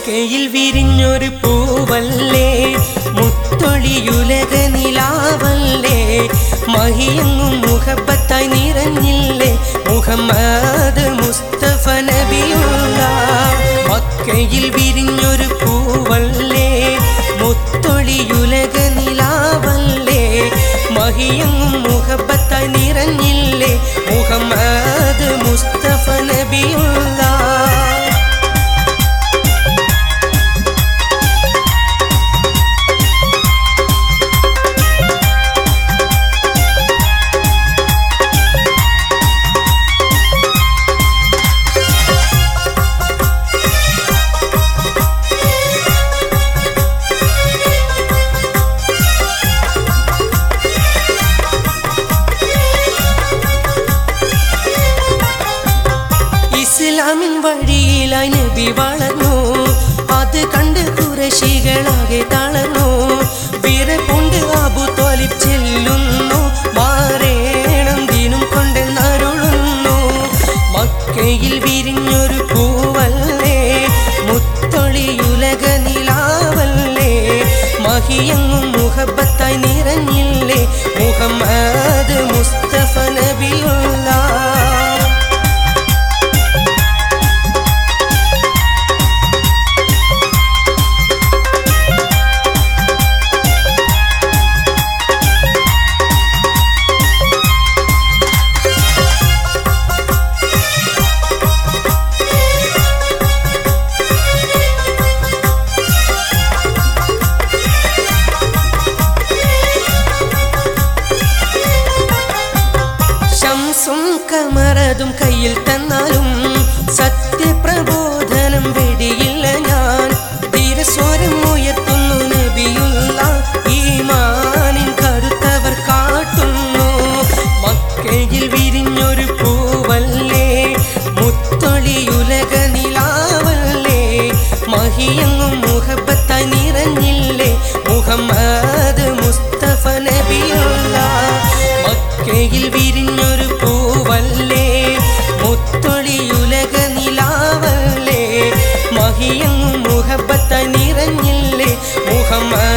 മക്കയിൽ വിരിഞ്ഞൊരു പൂവല്ലേ മുത്തൊളിയുലക നിലാവല്ലേ മഹിയങ്ങും മുഹബത്തായി നിറഞ്ഞില്ലേ മുഹമ്മദ് മുസ്തഫ നബിയുള്ള മക്കയിൽ വിരിഞ്ഞൊരു പൂവല്ലേ മുത്തൊളിയുലക നിലാവല്ലേ മഹിയങ്ങും മുഹബത്തായി നിറഞ്ഞില്ലേ മുഹമ്മദ് മുസ്തഫ നബിയുള്ള ഇസ്ലാമിൻ വഴിയിലായി നബി വളർന്നു അത് കണ്ട് കുറശികളാകെ തളർന്നു വിറപ്പുണ്ട് അബു തോലിബ് ചെല്ലുന്നു മാറേണം ദിനം കൊണ്ടെന്നരുളുന്നു മക്കയിൽ വിരിഞ്ഞൊരു പൂവല്ലേ മുത്തൊളിയുലക നിലാവല്ലേ മഹിയങ്ങും മുഹബത്തായി നിറഞ്ഞില്ലേ മുഹമ്മദ് മുസ്തഫ നബിയുള്ള ശംസും കമറതും കയ്യിൽ തന്നാലും സത്യപ്രബോധനം വെടിയില്ല ഞാൻ ധീരസ്വരം ഉയർത്തുന്നു നബിയുള്ള ഈമാനിൻ കരുത്തവർ കാട്ടുന്നു മക്കയിൽ വിരിഞ്ഞൊരു പൂവല്ലേ മുത്തൊളിയുലക നിലാവല്ലേ മഹിയങ്ങും മുഹബത്തായി നിറഞ്ഞില്ലേ മുഹമ്മദ് മുസ്തഫ നബിയുള്ള മക്കയിൽ വിരിഞ്ഞൊരു പൂവല്ലേ മുത്തൊളിയുലക നിലാവല്ലേ മഹിയങ്ങും മുഹബത്തായി നിറഞ്ഞില്ലേ മുഹമ്മദ്